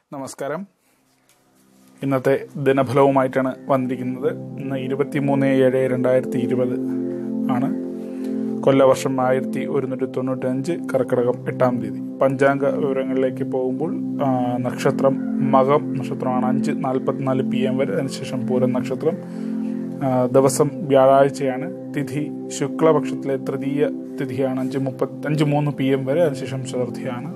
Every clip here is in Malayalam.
നമസ്കാരം ഇന്നത്തെ ദിനഫലവുമായിട്ടാണ് വന്നിരിക്കുന്നത് ഇന്ന് ഇരുപത്തിമൂന്ന് ഏഴ് രണ്ടായിരത്തി ഇരുപത് ആണ് കൊല്ലവർഷം ആയിരത്തി ഒരുന്നൂറ്റി തൊണ്ണൂറ്റി അഞ്ച് കർക്കിടകം എട്ടാം തീയതി പഞ്ചാംഗ വിവരങ്ങളിലേക്ക് പോകുമ്പോൾ ആ, നക്ഷത്രം മകം നക്ഷത്രമാണ് അഞ്ച് നാൽപ്പത്തിനാല് പി എം വരെ അതിനുശേഷം പൂരം നക്ഷത്രം ആ, ദിവസം വ്യാഴാഴ്ചയാണ് തിഥി ശുക്ലപക്ഷത്തിലെ തൃതീയ തിഥിയാണ് അഞ്ച് മുപ്പത്തി അഞ്ച് മൂന്ന് പി എം വരെ അതിനുശേഷം ചതുർത്ഥിയാണ്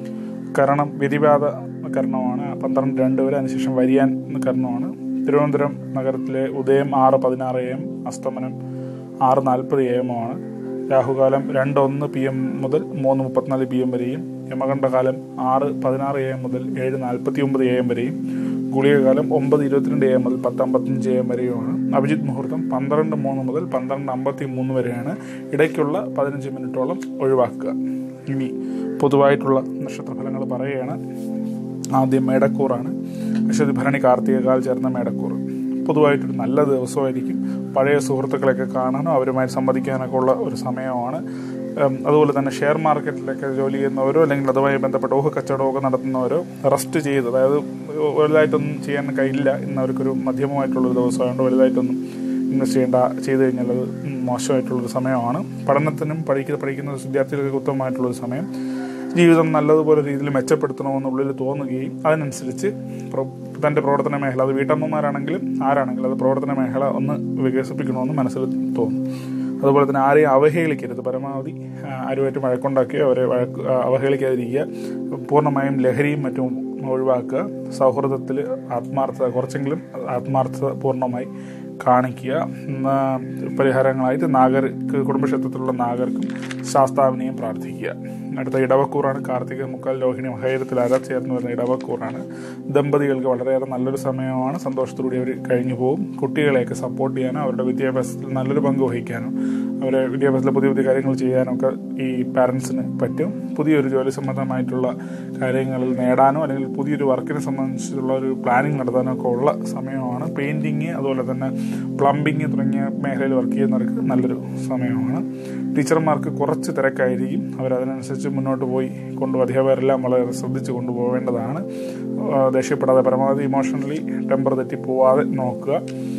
കരണം വ്യതിവാദ കരണമാണ് പന്ത്രണ്ട് രണ്ട് വരെ അതിനുശേഷം വരിയാൻ കരണമാണ് തിരുവനന്തപുരം നഗരത്തിലെ ഉദയം ആറ് പതിനാറ് എം അസ്തമനം ആറ് നാൽപ്പത് എ എമ്മാണ് രാഹുകാലം രണ്ട് ഒന്ന് പി എം മുതൽ മൂന്ന് മുപ്പത്തിനാല് പി എം വരെയും യമകണ്ഠകാലം ആറ് പതിനാറ് എ എം മുതൽ ഏഴ് നാൽപ്പത്തി ഒമ്പത് എ എം വരെയും ഗുളികകാലം ഒമ്പത് ഇരുപത്തിരണ്ട് എ എം മുതൽ പത്ത് അമ്പത്തഞ്ച് എ എം വരെയുമാണ് അഭിജിത് മുഹൂർത്തം പന്ത്രണ്ട് മൂന്ന് മുതൽ പന്ത്രണ്ട് അമ്പത്തി മൂന്ന് വരെയാണ് ഇടയ്ക്കുള്ള പതിനഞ്ച് മിനിറ്റോളം ഒഴിവാക്കുക ഇനി പൊതുവായിട്ടുള്ള നക്ഷത്രഫലങ്ങൾ പറയുകയാണ് ആദ്യം മേടക്കൂറാണ് അശ്വതി ഭരണി കാർത്തികകാൽ ചേർന്ന മേടക്കൂർ പൊതുവായിട്ടൊരു നല്ല ദിവസമായിരിക്കും പഴയ സുഹൃത്തുക്കളെയൊക്കെ കാണാനും അവരുമായി സംവദിക്കാനൊക്കെ ഉള്ള ഒരു സമയമാണ് ഉം, അതുപോലെ തന്നെ ഷെയർ മാർക്കറ്റിലൊക്കെ ജോലി ചെയ്യുന്നവരോ അല്ലെങ്കിൽ അതുമായി ബന്ധപ്പെട്ട ഊഹ കച്ചവടമൊക്കെ നടത്തുന്നവരോ റെസ്റ്റ് ചെയ്ത് അതായത് വലുതായിട്ടൊന്നും ചെയ്യാൻ കഴിയില്ല ഇന്നവർക്കൊരു മധ്യമമായിട്ടുള്ളൊരു ദിവസമായതുകൊണ്ട് വലുതായിട്ടൊന്നും ഇൻവെസ്റ്റ് ചെയ്യേണ്ട ചെയ്ത് കഴിഞ്ഞാൽ അത് മോശമായിട്ടുള്ളൊരു സമയമാണ് പഠനത്തിനും പഠിക്കുന്ന പഠിക്കുന്ന വിദ്യാർത്ഥികൾക്ക് ഉത്തമമായിട്ടുള്ളൊരു സമയം ജീവിതം നല്ലതുപോലെ രീതിയിൽ മെച്ചപ്പെടുത്തണമെന്ന് ഉള്ളിൽ തോന്നുകയും അതിനനുസരിച്ച് പ്ര- തൻ്റെ പ്രവർത്തന മേഖല അത് വീട്ടമ്മമാരാണെങ്കിലും ആരാണെങ്കിലും അത് പ്രവർത്തന മേഖല ഒന്ന് വികസിപ്പിക്കണമെന്ന് മനസ്സിൽ തോന്നും അതുപോലെ തന്നെ ആരെയും അവഹേളിക്കരുത് പരമാവധി ആ, ആരുമായിട്ട് വഴക്കുണ്ടാക്കുകയോ അവരെ വഴക്ക് ആ, അവഹേളിക്കാതിരിക്കുക പൂർണ്ണമായും ലഹരിയും മറ്റും ഒഴിവാക്കുക സൗഹൃദത്തിൽ ആത്മാർത്ഥത കുറച്ചെങ്കിലും ആത്മാർത്ഥത പൂർണ്ണമായി കാണിക്കുക ഉം, ആ, പരിഹാരങ്ങളായിട്ട് നാഗർക്ക് കുടുംബക്ഷേത്രത്തിലുള്ള നാഗർക്കും ശാസ്താവിനെയും പ്രാർത്ഥിക്കുക അടുത്ത ഇടവക്കൂറാണ് കാർത്തിക മുക്കാൽ രോഹിണി മഹേരത്തിൽ അര ചേർന്ന് വരുന്ന ഇടവക്കൂറാണ് ദമ്പതികൾക്ക് വളരെയേറെ നല്ലൊരു സമയമാണ് സന്തോഷത്തോടെ അവർ കഴിഞ്ഞു പോകും കുട്ടികളെയൊക്കെ സപ്പോർട്ട് ചെയ്യാനോ അവരുടെ വിദ്യാഭ്യാസത്തിൽ നല്ലൊരു പങ്ക് വഹിക്കാനോ അവരെ വിദ്യാഭ്യാസത്തിൽ പുതിയ പുതിയ കാര്യങ്ങൾ ചെയ്യാനോ ഒക്കെ ഈ പാരൻസിന് പറ്റും പുതിയൊരു ജോലി സംബന്ധമായിട്ടുള്ള കാര്യങ്ങളിൽ നേടാനോ അല്ലെങ്കിൽ പുതിയൊരു വർക്കിനെ സംബന്ധിച്ചുള്ള ഒരു പ്ലാനിങ് നടത്താനോ ഒക്കെ ഉള്ള സമയമാണ് പെയിന്റിങ് അതുപോലെ തന്നെ പ്ലംബിങ് തുടങ്ങിയ മേഖലയിൽ വർക്ക് ചെയ്യുന്നവർക്ക് നല്ലൊരു സമയമാണ് ടീച്ചർമാർക്ക് കുറച്ച് തിരക്കായിരിക്കും അവരതിനനുസരിച്ച് മുന്നോട്ട് പോയി കൊണ്ടു അധ്യാപകരെല്ലാം വളരെ ശ്രദ്ധിച്ച് കൊണ്ടുപോകേണ്ടതാണ് ആ, ദേഷ്യപ്പെടാതെ പരമാവധി ഇമോഷണലി ടെമ്പർ തെറ്റി പോവാതെ നോക്കുക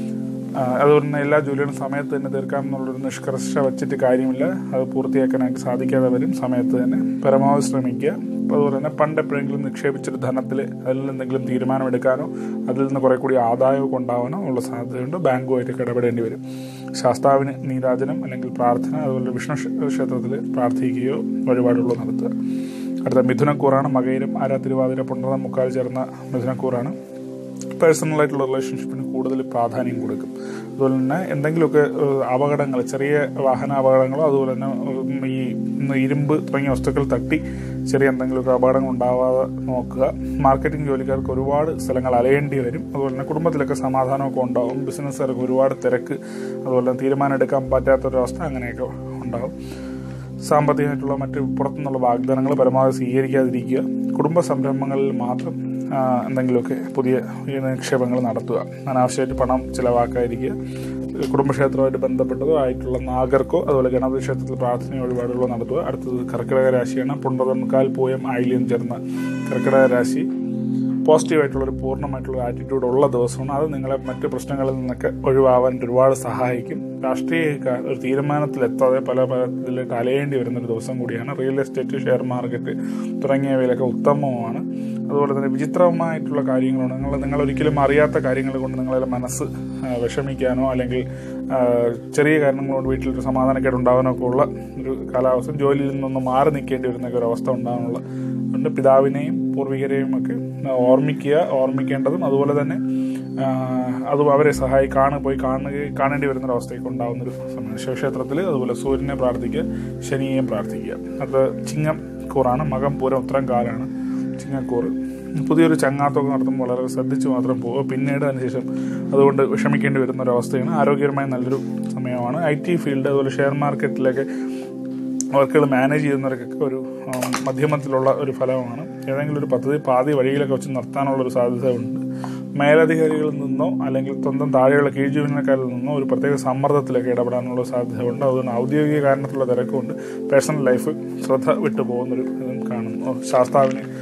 ആ, അതുപോലെ തന്നെ എല്ലാ ജോലികളും സമയത്ത് തന്നെ തീർക്കാം എന്നുള്ളൊരു നിഷ്കർഷ വെച്ചിട്ട് കാര്യമില്ല അത് പൂർത്തിയാക്കാനായിട്ട് സാധിക്കാതെ വരും സമയത്ത് തന്നെ പരമാവധി ശ്രമിക്കുക അതുപോലെ തന്നെ പണ്ട് എപ്പോഴെങ്കിലും നിക്ഷേപിച്ചൊരു ധനത്തിൽ അതിൽ നിന്ന് എന്തെങ്കിലും തീരുമാനമെടുക്കാനോ അതിൽ നിന്ന് കുറെ കൂടി ആദായമൊക്കെ ഉണ്ടാവാനോ ഉള്ള സാധ്യതയുണ്ട് ബാങ്കുമായിട്ട് ഇടപെടേണ്ടി വരും ശാസ്താവിന് നീരാജനം അല്ലെങ്കിൽ പ്രാർത്ഥന അതുപോലെ വിഷ്ണു ക്ഷേ- ക്ഷേത്രത്തിൽ പ്രാർത്ഥിക്കുകയോ വഴിപാടുകളോ നടത്തുക അടുത്ത മിഥുനക്കൂറാണ് മകയിലും ആരാ തിരുവാതിര പുണർന്ന മുക്കാൽ ചേർന്ന മിഥുനക്കൂറാണ് പേഴ്സണലായിട്ടുള്ള റിലേഷൻഷിപ്പിന് കൂടുതൽ പ്രാധാന്യം കൊടുക്കും അതുപോലെ തന്നെ എന്തെങ്കിലുമൊക്കെ ഏഹ്, അപകടങ്ങൾ ചെറിയ വാഹന അപകടങ്ങളോ അതുപോലെ തന്നെ ഉം, ഈ ഇന്ന് ഇരുമ്പ് തുടങ്ങിയ വസ്തുക്കൾ തട്ടി ചെറിയ എന്തെങ്കിലുമൊക്കെ അപകടങ്ങൾ ഉണ്ടാവാതെ നോക്കുക മാർക്കറ്റിംഗ് ജോലിക്കാർക്ക് ഒരുപാട് സ്ഥലങ്ങൾ അലയേണ്ടി വരും അതുപോലെ തന്നെ കുടുംബത്തിലൊക്കെ സമാധാനമൊക്കെ ഉണ്ടാവും ബിസിനസ്സുകാർക്ക് ഒരുപാട് തിരക്ക് അതുപോലെ തന്നെ തീരുമാനം എടുക്കാൻ പറ്റാത്തൊരവസ്ഥ അങ്ങനെയൊക്കെ ഉണ്ടാവും സാമ്പത്തികമായിട്ടുള്ള മറ്റ് പുറത്തുനിന്നുള്ള വാഗ്ദാനങ്ങൾ പരമാവധി സ്വീകരിക്കാതിരിക്കുക കുടുംബ സംരംഭങ്ങളിൽ മാത്രം ആ, എന്തെങ്കിലുമൊക്കെ പുതിയ നിക്ഷേപങ്ങൾ നടത്തുക അനാവശ്യമായിട്ട് പണം ചിലവാക്കാതിരിക്കുക കുടുംബക്ഷേത്രവുമായിട്ട് ബന്ധപ്പെട്ടതോ ആയിട്ടുള്ള നാഗർക്കോ അതുപോലെ ഗണപതി ക്ഷേത്രത്തിൽ പ്രാർത്ഥന വഴിപാടുകളോ നടത്തുക അടുത്തത് കർക്കിടക രാശിയാണ് പുണ്ടതം കാൽ പൂയം ആയില്യം ചേർന്ന കർക്കിടക രാശി പോസിറ്റീവായിട്ടുള്ള ഒരു പൂർണ്ണമായിട്ടുള്ള ആറ്റിറ്റ്യൂഡ് ഉള്ള ദിവസമാണ് അത് നിങ്ങളെ മറ്റ് പ്രശ്നങ്ങളിൽ നിന്നൊക്കെ ഒഴിവാവാൻ ഒരുപാട് സഹായിക്കും രാഷ്ട്രീയക്കാർ ഒരു തീരുമാനത്തിലെത്താതെ പല പലത്തിലേക്ക് അലയേണ്ടി വരുന്ന ഒരു ദിവസം കൂടിയാണ് റിയൽ എസ്റ്റേറ്റ് ഷെയർ മാർക്കറ്റ് തുടങ്ങിയവയിലൊക്കെ ഉത്തമമാണ് അതുപോലെ തന്നെ വിചിത്രമായിട്ടുള്ള കാര്യങ്ങളുണ്ട് നിങ്ങൾ നിങ്ങൾ ഒരിക്കലും അറിയാത്ത കാര്യങ്ങൾ കൊണ്ട് നിങ്ങളുടെ മനസ്സ് ആ, വിഷമിക്കാനോ അല്ലെങ്കിൽ ആ, ചെറിയ കാരണങ്ങൾ കൊണ്ട് വീട്ടിലൊരു സമാധാനക്കേട് ഉണ്ടാകാനോ ഒക്കെ ഉള്ള ഒരു കാലാവസ്ഥ ജോലിയിൽ നിന്നൊന്ന് മാറി നിൽക്കേണ്ടി വരുന്ന ഒരു അവസ്ഥ ഉണ്ടാകാനുള്ള അതുകൊണ്ട് പിതാവിനെയും പൂർവികരെയും ഒക്കെ ഓർമ്മിക്കുക ഓർമ്മിക്കേണ്ടതും അതുപോലെ തന്നെ ആ, അത് അവരെ സഹായി കാണു പോയി കാണുക കാണേണ്ടി വരുന്ന ഒരു അവസ്ഥയൊക്കെ ഉണ്ടാകുന്ന ഒരു സമയം ശിവക്ഷേത്രത്തിൽ അതുപോലെ സൂര്യനെ പ്രാർത്ഥിക്കുക ശനിയെയും പ്രാർത്ഥിക്കുക അത് ചിങ്ങം കൂറാണ് മകം പൂരം ഉത്തരം കാലാണ് ചിങ്ങക്കൂറ് പുതിയൊരു ചങ്ങാത്തമൊക്കെ നടത്തുമ്പോൾ വളരെ ശ്രദ്ധിച്ച് മാത്രം പോവുക പിന്നീട് അതിനുശേഷം അതുകൊണ്ട് വിഷമിക്കേണ്ടി വരുന്ന ഒരു അവസ്ഥയാണ് ആരോഗ്യപരമായ നല്ലൊരു സമയമാണ് ഐ ടി ഫീൽഡ് അതുപോലെ ഷെയർ മാർക്കറ്റിലൊക്കെ വർക്കുകൾ മാനേജ് ചെയ്യുന്നവർക്കൊക്കെ ഒരു ഉം, മധ്യമത്തിലുള്ള ഒരു ഫലമാണ് ഏതെങ്കിലും ഒരു പദ്ധതി പാതി വഴിയിലൊക്കെ വെച്ച് നിർത്താനുള്ള ഒരു സാധ്യത ഉണ്ട് മേലധികാരികളിൽ നിന്നോ അല്ലെങ്കിൽ സ്വന്തം താഴെയുള്ള കീഴ് ജീവനക്കാരിൽ നിന്നോ ഒരു പ്രത്യേക സമ്മർദ്ദത്തിലൊക്കെ ഇടപെടാനുള്ള സാധ്യതയുണ്ട് അതുകൊണ്ട് ഔദ്യോഗിക കാരണത്തിലുള്ള തിരക്കുണ്ട് പേഴ്സണൽ ലൈഫ് ശ്രദ്ധ വിട്ടു പോകുന്നൊരു ഇതും കാണുന്നു ഓ, ശാസ്താവിന്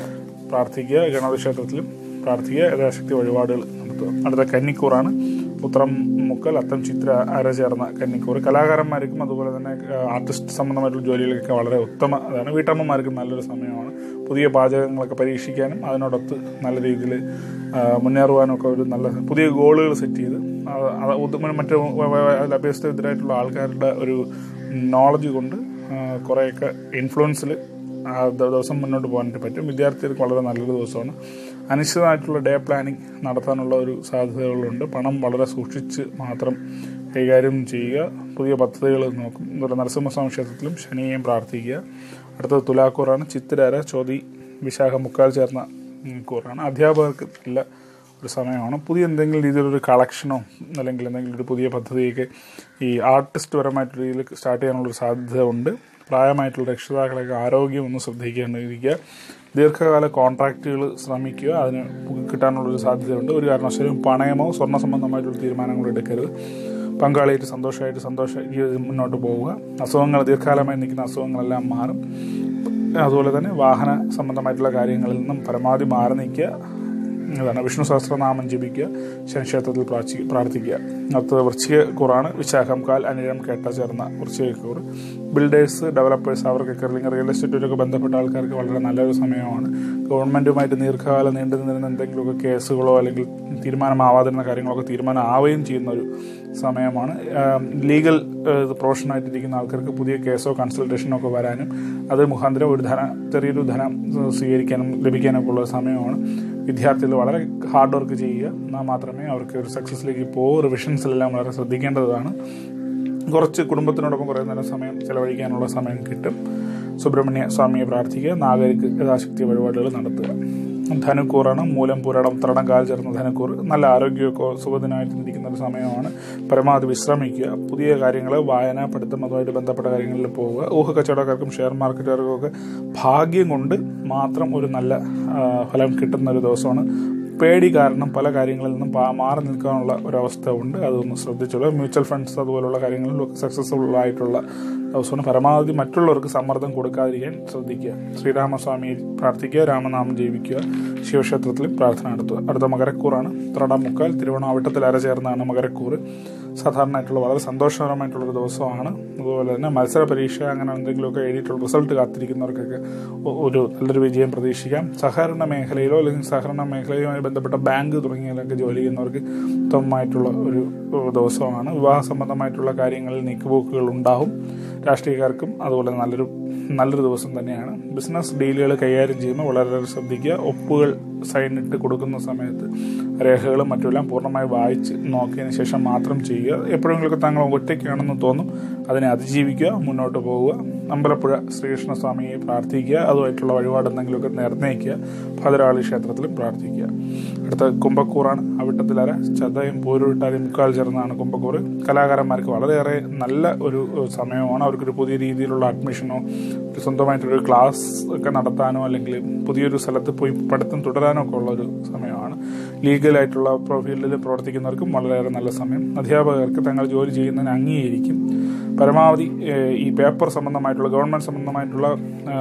പ്രാർത്ഥിക്കുക ഗണപതി ക്ഷേത്രത്തിലും പ്രാർത്ഥിക്കുക യഥാശക്തി വഴിപാടുകൾ നടത്തുക അടുത്ത കന്നിക്കൂറാണ് ഉത്രം മുക്കൽ അത്തം ചിത്ര അര ചേർന്ന കന്നിക്കൂർ കലാകാരന്മാർക്കും അതുപോലെ തന്നെ ആർട്ടിസ്റ്റ് സംബന്ധമായിട്ടുള്ള ജോലികൾക്കൊക്കെ വളരെ ഉത്തമ അതാണ് വീട്ടമ്മമാർക്കും നല്ലൊരു സമയമാണ് പുതിയ പാചകങ്ങളൊക്കെ പരീക്ഷിക്കാനും അതിനോടൊത്ത് നല്ല രീതിയിൽ മുന്നേറുവാനും ഒക്കെ ഒരു നല്ല പുതിയ ഗോളുകൾ സെറ്റ് ചെയ്ത് അത് അത് ഉത്തമ മറ്റ് അഭ്യസ്തരായിട്ടുള്ള ആൾക്കാരുടെ ഒരു നോളജ് കൊണ്ട് കുറേയൊക്കെ ഇൻഫ്ലുവൻസിൽ ആ ദിവസം മുന്നോട്ട് പോകാനായിട്ട് പറ്റും വിദ്യാർത്ഥികൾക്ക് വളരെ നല്ലൊരു ദിവസമാണ് അനിശ്ചിതമായിട്ടുള്ള ഡേ പ്ലാനിങ് നടത്താനുള്ള ഒരു സാധ്യതകളുണ്ട് പണം വളരെ സൂക്ഷിച്ച് മാത്രം കൈകാര്യം ചെയ്യുക പുതിയ പദ്ധതികൾ നോക്കും അതുപോലെ നരസിംഹസ്വാമി ക്ഷേത്രത്തിലും ശനിയെയും പ്രാർത്ഥിക്കുക അടുത്തത് തുലാക്കൂറാണ് ചിത്തിരാര ചോതി വിശാഖ മുക്കാൽ ചേർന്ന കൂറാണ് അധ്യാപകർക്ക് നല്ല ഒരു സമയമാണ് പുതിയ എന്തെങ്കിലും രീതിയിലൊരു കളക്ഷനോ അല്ലെങ്കിൽ എന്തെങ്കിലും ഒരു പുതിയ പദ്ധതിയൊക്കെ ഈ ആർട്ടിസ്റ്റ് പരമായിട്ടുള്ള രീതിയിൽ സ്റ്റാർട്ട് ചെയ്യാനുള്ള ഒരു സാധ്യത ഉണ്ട് പ്രായമായിട്ടുള്ള രക്ഷിതാക്കളൊക്കെ ആരോഗ്യം ഒന്ന് ശ്രദ്ധിക്കേണ്ടിരിക്കുക ദീർഘകാല കോൺട്രാക്റ്റുകൾ ശ്രമിക്കുക അതിന് കിട്ടാനുള്ളൊരു സാധ്യതയുണ്ട് ഒരു കാരണവശാലും പണയമോ സ്വർണ്ണ സംബന്ധമായിട്ടുള്ള തീരുമാനങ്ങളോ എടുക്കരുത് പങ്കാളിയായിട്ട് സന്തോഷമായിട്ട് സന്തോഷ മുന്നോട്ട് പോവുക അസുഖങ്ങൾ ദീർഘകാലമായി നിൽക്കുന്ന അസുഖങ്ങളെല്ലാം മാറും അതുപോലെ തന്നെ വാഹന സംബന്ധമായിട്ടുള്ള കാര്യങ്ങളിൽ നിന്നും പരമാവധി മാറി നിൽക്കുക അതാണ് വിഷ്ണു സഹസ്രനാമം ജപിക്കുക ശനിക്ഷേത്രത്തിൽ പ്രാർത്ഥി പ്രാർത്ഥിക്കുക അടുത്തത് വൃശ്ചിക കൂറാണ് വിശാഖം കാൽ അനിഴം കേട്ട ചേർന്ന വൃശ്ചിക കൂർ ബിൽഡേഴ്സ് ഡെവലപ്പേഴ്സ് അവർക്കൊക്കെ അല്ലെങ്കിൽ റിയൽ എസ്റ്റേറ്റുമായിട്ടൊക്കെ ബന്ധപ്പെട്ട ആൾക്കാർക്ക് വളരെ നല്ലൊരു സമയമാണ് ഗവൺമെൻറ്റുമായിട്ട് ദീർഘകാലം നീണ്ടു നിന്നിരുന്ന എന്തെങ്കിലുമൊക്കെ കേസുകളോ അല്ലെങ്കിൽ തീരുമാനമാവാതിരുന്ന കാര്യങ്ങളൊക്കെ തീരുമാനം ആവുകയും ചെയ്യുന്ന ഒരു സമയമാണ് ലീഗൽ പ്രൊഫഷനായിട്ടിരിക്കുന്ന ആൾക്കാർക്ക് പുതിയ കേസോ കൺസൾട്ടേഷനോ ഒക്കെ വരാനും അത് മുഖാന്തരം ഒരു ധന ചെറിയൊരു ധനം സ്വീകരിക്കാനും ലഭിക്കാനൊക്കെ ഉള്ള സമയമാണ് വിദ്യാർത്ഥികൾ വളരെ ഹാർഡ് വർക്ക് ചെയ്യുക എന്നാൽ മാത്രമേ അവർക്ക് ഒരു സക്സസ്സിലേക്ക് പോകും റിവിഷൻസിലെല്ലാം വളരെ ശ്രദ്ധിക്കേണ്ടതാണ് കുറച്ച് കുടുംബത്തിനോടൊപ്പം കുറേ നേരം സമയം ചെലവഴിക്കാനുള്ള സമയം കിട്ടും സുബ്രഹ്മണ്യ സ്വാമിയെ പ്രാർത്ഥിക്കുക നാഗരിക്ക് യഥാശക്തി വഴിപാടുകൾ നടത്തുക ധനുക്കൂറാണ് മൂലം പുരടം തടം കാൽ ചേർന്ന ധനുക്കൂർ നല്ല ആരോഗ്യമൊക്കെ സുഖത്തിനായിട്ട് ഇരിക്കുന്ന ഒരു സമയമാണ് പരമാവധി വിശ്രമിക്കുക പുതിയ കാര്യങ്ങൾ വായന പഠിത്തം അതുമായിട്ട് ബന്ധപ്പെട്ട കാര്യങ്ങളിൽ പോവുക ഊഹ കച്ചവടക്കാർക്കും ഷെയർ മാർക്കറ്റുകാർക്കും ഒക്കെ ഭാഗ്യം കൊണ്ട് മാത്രം ഒരു നല്ല ഫലം കിട്ടുന്ന ഒരു ദിവസമാണ് പേടി കാരണം പല കാര്യങ്ങളിൽ നിന്നും മാറി നിൽക്കാനുള്ള ഒരവസ്ഥ ഉണ്ട് അതൊന്ന് ശ്രദ്ധിച്ചോളൂ മ്യൂച്വൽ ഫണ്ട്സ് അതുപോലുള്ള കാര്യങ്ങളിലൊക്കെ സക്സസ്ഫുൾ ആയിട്ടുള്ള ദിവസമാണ് പരമാവധി മറ്റുള്ളവർക്ക് സമ്മർദ്ദം കൊടുക്കാതിരിക്കാൻ ശ്രദ്ധിക്കുക ശ്രീരാമസ്വാമിയെ പ്രാർത്ഥിക്കുക രാമനാമം ജപിക്കുക ശിവക്ഷേത്രത്തിലും പ്രാർത്ഥന നടത്തുക അടുത്ത മകരക്കൂറാണ് ത്രടം മുക്കാൽ തിരുവണ്ണാവട്ടത്തിൽ അരചേർന്നാണ് മകരക്കൂർ സാധാരണയായിട്ടുള്ള വളരെ സന്തോഷകരമായിട്ടുള്ളൊരു ദിവസമാണ് അതുപോലെ തന്നെ മത്സര പരീക്ഷ അങ്ങനെ എന്തെങ്കിലുമൊക്കെ എഴുതിയിട്ടുള്ള റിസൾട്ട് കാത്തിരിക്കുന്നവർക്കൊക്കെ ഒരു നല്ലൊരു വിജയം പ്രതീക്ഷിക്കാം സഹകരണ മേഖലയിലോ അല്ലെങ്കിൽ സഹകരണ മേഖലയുമായി ബന്ധപ്പെട്ട ബാങ്ക് തുടങ്ങിയതിലൊക്കെ ജോലി ചെയ്യുന്നവർക്ക് ഉത്തമമായിട്ടുള്ള ഒരു ദിവസമാണ് വിവാഹ സംബന്ധമായിട്ടുള്ള കാര്യങ്ങളിൽ നീക്കുപോക്കുകൾ ഉണ്ടാവും രാഷ്ട്രീയക്കാർക്കും അതുപോലെ നല്ലൊരു നല്ലൊരു ദിവസം തന്നെയാണ് ബിസിനസ് ഡീലുകൾ കൈകാര്യം ചെയ്യുമ്പോൾ വളരെ ശ്രദ്ധിക്കുക ഒപ്പുകൾ സൈൻ ഇട്ട് കൊടുക്കുന്ന സമയത്ത് രേഖകളും മറ്റുമെല്ലാം പൂർണ്ണമായി വായിച്ച് നോക്കിയതിന് ശേഷം മാത്രം ചെയ്യുക എപ്പോഴെങ്കിലുമൊക്കെ താങ്കൾ ഒറ്റയ്ക്കാണെന്ന് തോന്നും അതിനെ അതിജീവിക്കുക മുന്നോട്ട് പോവുക അമ്പലപ്പുഴ ശ്രീകൃഷ്ണസ്വാമിയെ പ്രാർത്ഥിക്കുക അതുമായിട്ടുള്ള വഴിപാട് എന്തെങ്കിലുമൊക്കെ നേർന്നയിക്കുക ഭദ്രകാളി ക്ഷേത്രത്തിലും പ്രാർത്ഥിക്കുക അടുത്ത കുംഭക്കൂറാണ് അവിട്ടത്തിലര ചതയും പോരുവിട്ടാലും മുക്കാൽ ചേർന്നാണ് കുംഭക്കൂർ കലാകാരന്മാർക്ക് വളരെയേറെ നല്ല ഒരു സമയമാണ് അവർക്കൊരു പുതിയ രീതിയിലുള്ള അഡ്മിഷനോ ഒരു സ്വന്തമായിട്ടൊരു ക്ലാസ് ഒക്കെ നടത്താനോ അല്ലെങ്കിൽ പുതിയൊരു സ്ഥലത്ത് പോയി പഠിത്തം തുടരാനോ ഒക്കെ ഉള്ള ഒരു സമയമാണ് ലീഗലായിട്ടുള്ള ഫീൽഡിൽ പ്രവർത്തിക്കുന്നവർക്കും വളരെയേറെ നല്ല സമയം അധ്യാപകർക്ക് തങ്ങൾ ജോലി ചെയ്യുന്നതിന് അംഗീകരിക്കും പരമാവധി ഈ പേപ്പർ സംബന്ധമായിട്ടുള്ള ഗവൺമെന്റ് സംബന്ധമായിട്ടുള്ള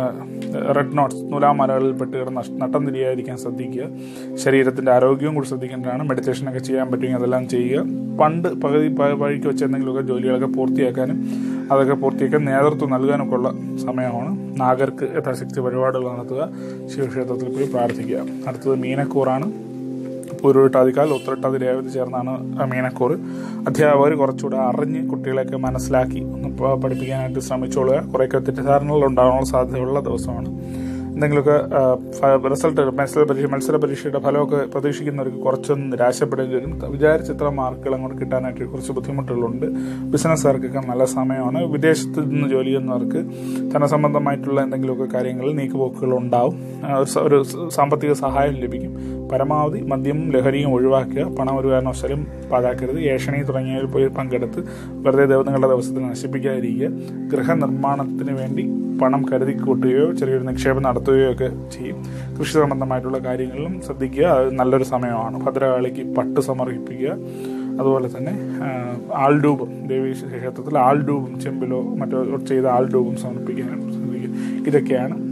റെഡ് നോട്ട്സ് നൂലാമലകളിൽ പെട്ട് കിടന്ന് നട്ടം തിരിയാതിരിക്കാൻ ശ്രദ്ധിക്കുക ശരീരത്തിന്റെ ആരോഗ്യവും കൂടി ശ്രദ്ധിക്കേണ്ടതാണ് മെഡിറ്റേഷനൊക്കെ ചെയ്യാൻ പറ്റുമെങ്കിൽ അതെല്ലാം ചെയ്യുക പണ്ട് പകുതി വഴിക്ക് വെച്ച് എന്തെങ്കിലുമൊക്കെ ജോലികളൊക്കെ പൂർത്തിയാക്കാനും അതൊക്കെ പൂർത്തിയാക്കാൻ നേതൃത്വം നൽകാനൊക്കെ ഉള്ള സമയമാണ് നാഗർക്ക് യഥാശക്തി പരിപാടികൾ നടത്തുക ശിവക്ഷേത്രത്തിൽ പോയി പ്രാർത്ഥിക്കുക അടുത്തത് മീനക്കൂറാണ് പൂരുവിട്ടാതിക്കാൽ ഉത്തരട്ടാതി രേവതി ചേർന്നാണ് മീനക്കൂർ അധ്യാപകർ കുറച്ചുകൂടെ അറിഞ്ഞ് കുട്ടികളെയൊക്കെ മനസ്സിലാക്കി ഒന്ന് പഠിപ്പിക്കാനായിട്ട് ശ്രമിച്ചോളുക കുറേയൊക്കെ തെറ്റിദ്ധാരണകൾ ഉണ്ടാകാനുള്ള സാധ്യതയുള്ള ദിവസമാണ് എന്തെങ്കിലുമൊക്കെ റിസൾട്ട് മത്സര പരീക്ഷ മത്സര പരീക്ഷയുടെ ഫലമൊക്കെ പ്രതീക്ഷിക്കുന്നവർക്ക് കുറച്ചൊന്ന് നിരാശപ്പെടേണ്ടി വരും വിചാരിച്ച ഇത്ര മാർക്കുകൾ അങ്ങോട്ട് കിട്ടാനായിട്ട് കുറച്ച് ബുദ്ധിമുട്ടുകളുണ്ട് ബിസിനസ്സുകാർക്കൊക്കെ നല്ല സമയമാണ് വിദേശത്ത് നിന്ന് ജോലി ചെയ്യുന്നവർക്ക് ധനസംബന്ധമായിട്ടുള്ള എന്തെങ്കിലുമൊക്കെ കാര്യങ്ങളിൽ നീക്കുപോക്കുകൾ ഉണ്ടാവും ഒരു സാമ്പത്തിക സഹായം ലഭിക്കും പരമാവധി മദ്യം ലഹരിയും ഒഴിവാക്കുക പണം ഒരു കാരണവശാലും പാഴാക്കരുത് ഏഷണി തുടങ്ങിയവയിൽ പോയി പങ്കെടുത്ത് വെറുതെ ദേവതങ്ങളുടെ ദിവസത്തിൽ നശിപ്പിക്കാതിരിക്കുക ഗൃഹനിർമ്മാണത്തിന് വേണ്ടി പണം കരുതി കൂട്ടുകയോ ചെറിയൊരു നിക്ഷേപം നടത്തുകയോ ഒക്കെ ചെയ്യും കൃഷി സംബന്ധമായിട്ടുള്ള കാര്യങ്ങളിലും ശ്രദ്ധിക്കുക അത് നല്ലൊരു സമയമാണ് ഭദ്രകാളിക്ക് പട്ട് സമർപ്പിക്കുക അതുപോലെ തന്നെ ആൾഡൂപം ദേവീ ക്ഷേത്രത്തിൽ ആൾഡൂപം ചെമ്പിലോ മറ്റോ ചെയ്ത ആൾഡൂപം സമർപ്പിക്കാനും ശ്രദ്ധിക്കുക ഇതൊക്കെയാണ്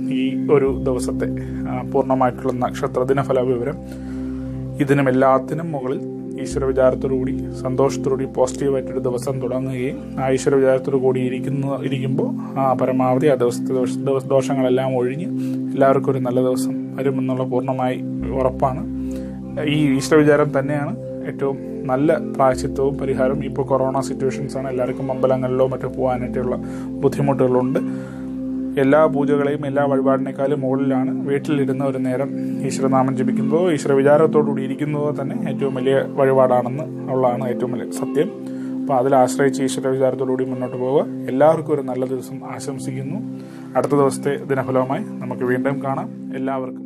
ഈ ഒരു ദിവസത്തെ ആ, പൂർണ്ണമായിട്ടുള്ള നക്ഷത്ര ദിനഫല വിവരം ഇതിനും എല്ലാത്തിനും മുകളിൽ ഈശ്വര വിചാരത്തോടുകൂടി സന്തോഷത്തോടുകൂടി പോസിറ്റീവായിട്ടൊരു ദിവസം തുടങ്ങുകയും ആ ഈശ്വര വിചാരത്തോടു കൂടി ഇരിക്കുന്ന ഇരിക്കുമ്പോൾ ആ പരമാവധി ആ ദിവസത്തെ ദോഷ- ദിവസ- ദോഷങ്ങളെല്ലാം ഒഴിഞ്ഞ് എല്ലാവർക്കും ഒരു നല്ല ദിവസം വരുമെന്നുള്ള പൂർണ്ണമായി ഉറപ്പാണ് ഈ ഈശ്വര വിചാരം തന്നെയാണ് ഏറ്റവും നല്ല പ്രായച്ചിത്വവും പരിഹാരവും ഇപ്പോൾ കൊറോണ സിറ്റുവേഷൻസ് ആണ് എല്ലാവർക്കും അമ്പലങ്ങളിലോ മറ്റോ പോകാനായിട്ടുള്ള ബുദ്ധിമുട്ടുകളുണ്ട് എല്ലാ പൂജകളെയും എല്ലാ വഴിപാടിനേക്കാളും മുകളിലാണ് വീട്ടിലിരുന്ന ഒരു നേരം ഈശ്വരനാമം ജപിക്കുന്നതോ ഈശ്വര വിചാരത്തോടുകൂടി ഇരിക്കുന്നതോ തന്നെ ഏറ്റവും വലിയ വഴിപാടാണെന്ന് ഉള്ളതാണ് ഏറ്റവും വലിയ സത്യം അപ്പോൾ അതിൽ ആശ്രയിച്ച് ഈശ്വര വിചാരത്തോടുകൂടി മുന്നോട്ട് പോവുക എല്ലാവർക്കും ഒരു നല്ല ദിവസം ആശംസിക്കുന്നു അടുത്ത ദിവസത്തെ ദിനഫലവുമായി നമുക്ക് വീണ്ടും കാണാം എല്ലാവർക്കും